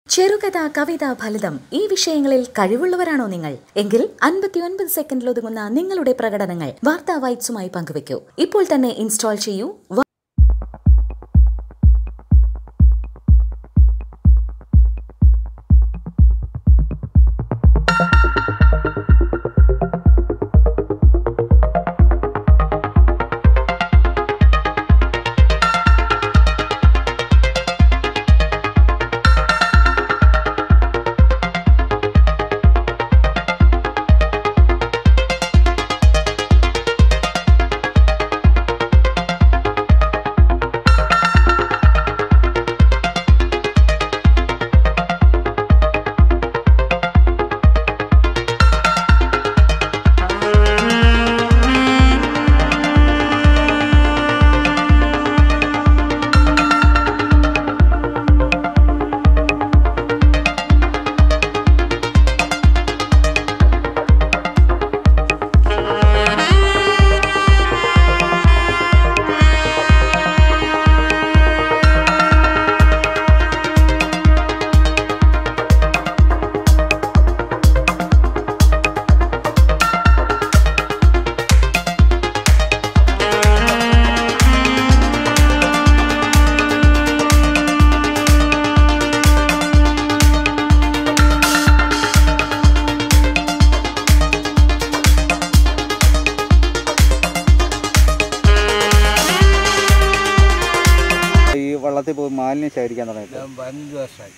ചെറുകഥ കവിത ഫലിതം ഈ വിഷയങ്ങളിൽ കഴിവുള്ളവരാണോ നിങ്ങൾ എങ്കിൽ അൻപത്തിയൊൻപത് സെക്കൻഡിൽ ഒതുങ്ങുന്ന നിങ്ങളുടെ പ്രകടനങ്ങൾ വാർത്താ വൈറ്റ്സുമായി പങ്കുവയ്ക്കൂ ഇപ്പോൾ തന്നെ ഇൻസ്റ്റാൾ ചെയ്യൂ വ- ഈ വള്ളത്തിൽ പോയി മാലിന്യം ശേഖരിക്കാൻ തുടങ്ങിയിട്ട് ഞാൻ പതിനഞ്ച് വർഷമായി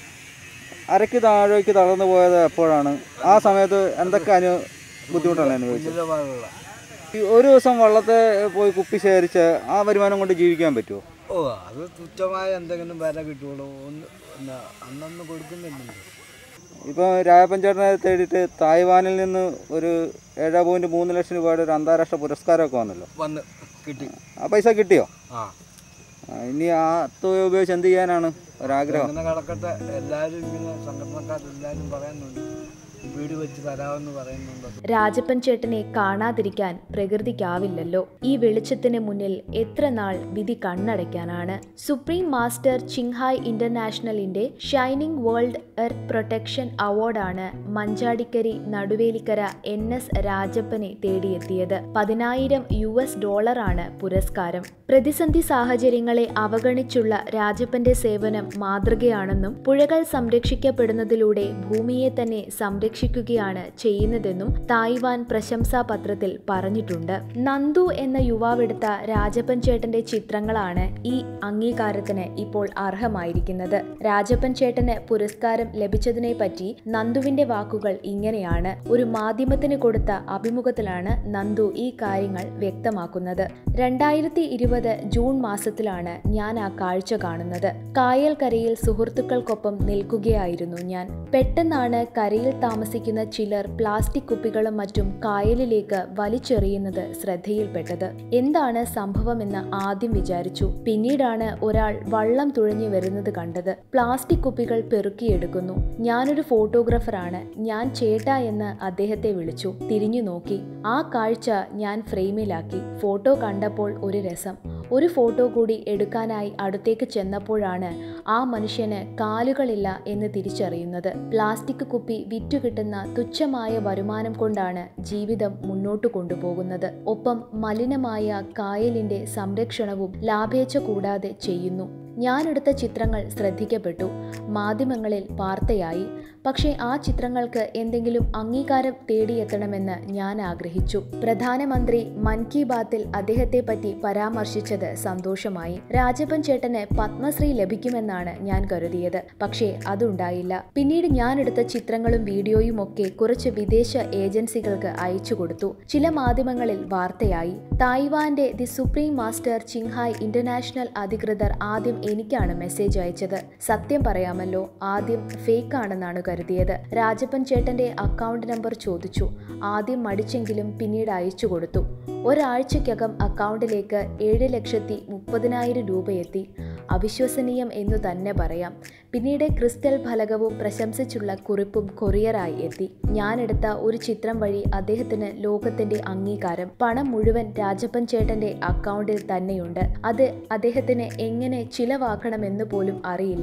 അരയ്ക്ക് താഴേക്ക് തളർന്നു പോയത് എപ്പോഴാണ് ആ സമയത്ത് എന്തൊക്കെ അനു ബുദ്ധിമുട്ടാണ് അനുഭവിച്ചത് ഉന്നതമായുള്ള ഈ ഒരു ദിവസം വള്ളത്തെ പോയി കുപ്പി ശേഖരിച്ച് ആ വരുമാനം കൊണ്ട് ജീവിക്കാൻ പറ്റുമോ ഓ അത് തുച്ഛമായ എന്തെങ്കിലും വില കിട്ടുള്ളൂ ഒന്ന് എന്നാ അന്നൊന്നും കൊടുക്കുന്നില്ലല്ലോ ഇപ്പോൾ രാജപഞ്ചായത്തിനെ തേടിയിട്ട് തായ്വാനിൽ നിന്ന് ഒരു ഏഴ് പോയിൻറ്റ് മൂന്ന് ലക്ഷം രൂപയുടെ ഒരു അന്താരാഷ്ട്ര പുരസ്കാരമൊക്കെ വന്നല്ലോ വന്ന് കിട്ടി ആ പൈസ കിട്ടിയോ ആ ആ, ഇനി ആ തുക ഉപയോഗിച്ച് എന്ത് ചെയ്യാനാണ് ഒരാഗ്രഹം അങ്ങനെ കിടക്കട്ടെ എല്ലാവരും ഇങ്ങനെ സംഘടനക്കാരെല്ലാവരും പറയുന്നുണ്ട് വീട് വെച്ച് തരാമെന്ന് പറയുന്നുണ്ട് രാജപ്പൻ ചേട്ടനെ കാണാതിരിക്കാൻ പ്രകൃതിക്കാവില്ലല്ലോ ഈ വെളിച്ചത്തിന് മുന്നിൽ എത്ര നാൾ വിധി കണ്ണടയ്ക്കാനാണ് സുപ്രീം മാസ്റ്റർ ചിങ്ഹായ് ഇന്റർനാഷണലിന്റെ ഷൈനിങ് വേൾഡ് എർത്ത് പ്രൊട്ടക്ഷൻ അവാർഡാണ് മഞ്ചാടിക്കരി നടുവേലിക്കര എൻ എസ് രാജപ്പനെ തേടിയെത്തിയത് പതിനായിരം യു എസ് ഡോളറാണ് പുരസ്കാരം പ്രതിസന്ധി സാഹചര്യങ്ങളെ അവഗണിച്ചുള്ള രാജപ്പന്റെ സേവനം മാതൃകയാണെന്നും പുഴകൾ സംരക്ഷിക്കപ്പെടുന്നതിലൂടെ ഭൂമിയെ തന്നെ സംരക്ഷിക്കുകയാണ് ചെയ്യുന്നതെന്നും തായ്വാൻ പ്രശംസാ പത്രത്തിൽ പറഞ്ഞിട്ടുണ്ട് നന്ദു എന്ന യുവാവെടുത്ത രാജപ്പൻ ചേട്ടന്റെ ചിത്രങ്ങളാണ് ഈ അംഗീകാരത്തിന് ഇപ്പോൾ അർഹമായിരിക്കുന്നത് രാജപ്പൻ ചേട്ടന് പുരസ്കാരം ലഭിച്ചതിനെ പറ്റി നന്ദുവിന്റെ വാക്കുകൾ ഇങ്ങനെയാണ് ഒരു മാധ്യമത്തിന് കൊടുത്ത അഭിമുഖത്തിലാണ് നന്ദു ഈ കാര്യങ്ങൾ വ്യക്തമാക്കുന്നത് രണ്ടായിരത്തി ഇരുപത് ജൂൺ മാസത്തിലാണ് ഞാൻ ആ കാഴ്ച കാണുന്നത് കായൽ കരയിൽ സുഹൃത്തുക്കൾക്കൊപ്പം നിൽക്കുകയായിരുന്നു ഞാൻ പെട്ടെന്നാണ് കരയിൽ താമസിക്കുന്ന ചിലർ പ്ലാസ്റ്റിക് കുപ്പികളും മറ്റും കായലിലേക്ക് വലിച്ചെറിയുന്നത് ശ്രദ്ധയിൽപ്പെട്ടത് എന്താണ് സംഭവമെന്ന് ആദ്യം വിചാരിച്ചു പിന്നീടാണ് ഒരാൾ വള്ളം തുഴഞ്ഞു വരുന്നത് കണ്ടത് പ്ലാസ്റ്റിക് കുപ്പികൾ പെറുക്കിയെടുക്കുന്നു ഞാനൊരു ഫോട്ടോഗ്രാഫറാണ് ഞാൻ ചേട്ടാ എന്ന് അദ്ദേഹത്തെ വിളിച്ചു തിരിഞ്ഞു നോക്കി ആ കാഴ്ച ഞാൻ ഫ്രെയിമിലാക്കി ഫോട്ടോ കണ്ടപ്പോൾ ഒരു രസം ഒരു ഫോട്ടോ കൂടി എടുക്കാനായി അടുത്തേക്ക് ചെന്നപ്പോഴാണ് ആ മനുഷ്യന് കാലുകളില്ല എന്ന് തിരിച്ചറിയുന്നത് പ്ലാസ്റ്റിക് കുപ്പി വിറ്റുകിട്ടുന്ന തുച്ഛമായ വരുമാനം കൊണ്ടാണ് ജീവിതം മുന്നോട്ട് കൊണ്ടുപോകുന്നത് ഒപ്പം മലിനമായ കായലിന്റെ സംരക്ഷണവും ലാഭേച്ഛ കൂടാതെ ചെയ്യുന്നു ഞാനെടുത്ത ചിത്രങ്ങൾ ശ്രദ്ധിക്കപ്പെട്ടു മാധ്യമങ്ങളിൽ വാർത്തയായി പക്ഷേ ആ ചിത്രങ്ങൾക്ക് എന്തെങ്കിലും അംഗീകാരം തേടിയെത്തണമെന്ന് ഞാൻ ആഗ്രഹിച്ചു പ്രധാനമന്ത്രി മൻ കി ബാത്തിൽ അദ്ദേഹത്തെ പറ്റി പരാമർശിച്ചത് സന്തോഷമായി രാജപ്പൻ ചേട്ടന് പത്മശ്രീ ലഭിക്കുമെന്നാണ് ഞാൻ കരുതിയത് പക്ഷേ അതുണ്ടായില്ല പിന്നീട് ഞാൻ എടുത്ത ചിത്രങ്ങളും വീഡിയോയും ഒക്കെ കുറച്ച് വിദേശ ഏജൻസികൾക്ക് അയച്ചു കൊടുത്തു ചില മാധ്യമങ്ങളിൽ വാർത്തയായി തായ്വാന്റെ the supreme master Ching Hai international അധികൃതർ ആദ്യം എനിക്കാണ് മെസ്സേജ് അയച്ചത് സത്യം പറയാമല്ലോ ആദ്യം ഫേക്ക് ആണെന്നാണ് കരുതിയത് രാജപ്പൻ ചേട്ടന്റെ അക്കൗണ്ട് നമ്പർ ചോദിച്ചു ആദ്യം മടിച്ചെങ്കിലും പിന്നീട് അയച്ചു കൊടുത്തു ഒരാഴ്ചയ്ക്കകം അക്കൗണ്ടിലേക്ക് ഏഴ് ലക്ഷത്തി മുപ്പതിനായിരം രൂപയെത്തി അവിശ്വസനീയം എന്നു തന്നെ പറയാം പിന്നീട് ക്രിസ്റ്റൽ ഫലകവും പ്രശംസിച്ചുള്ള കുറിപ്പും കൊറിയറായി എത്തി ഞാനെടുത്ത ഒരു ചിത്രം വഴി അദ്ദേഹത്തിന് ലോകത്തിന്റെ അംഗീകാരം പണം മുഴുവൻ രാജപ്പൻ ചേട്ടന്റെ അക്കൗണ്ടിൽ തന്നെയുണ്ട് അത് അദ്ദേഹത്തിന് എങ്ങനെ ചിലവാക്കണമെന്ന് പോലും അറിയില്ല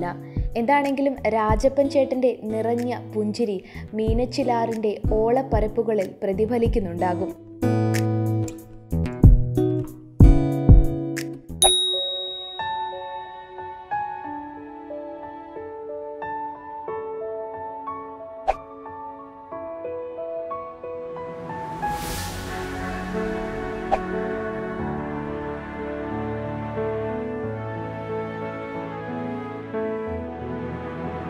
എന്താണെങ്കിലും രാജപ്പൻ ചേട്ടന്റെ നിറഞ്ഞ പുഞ്ചിരി മീനച്ചിലാറിന്റെ ഓളപ്പരപ്പുകളിൽ പ്രതിഫലിക്കുന്നുണ്ടാകും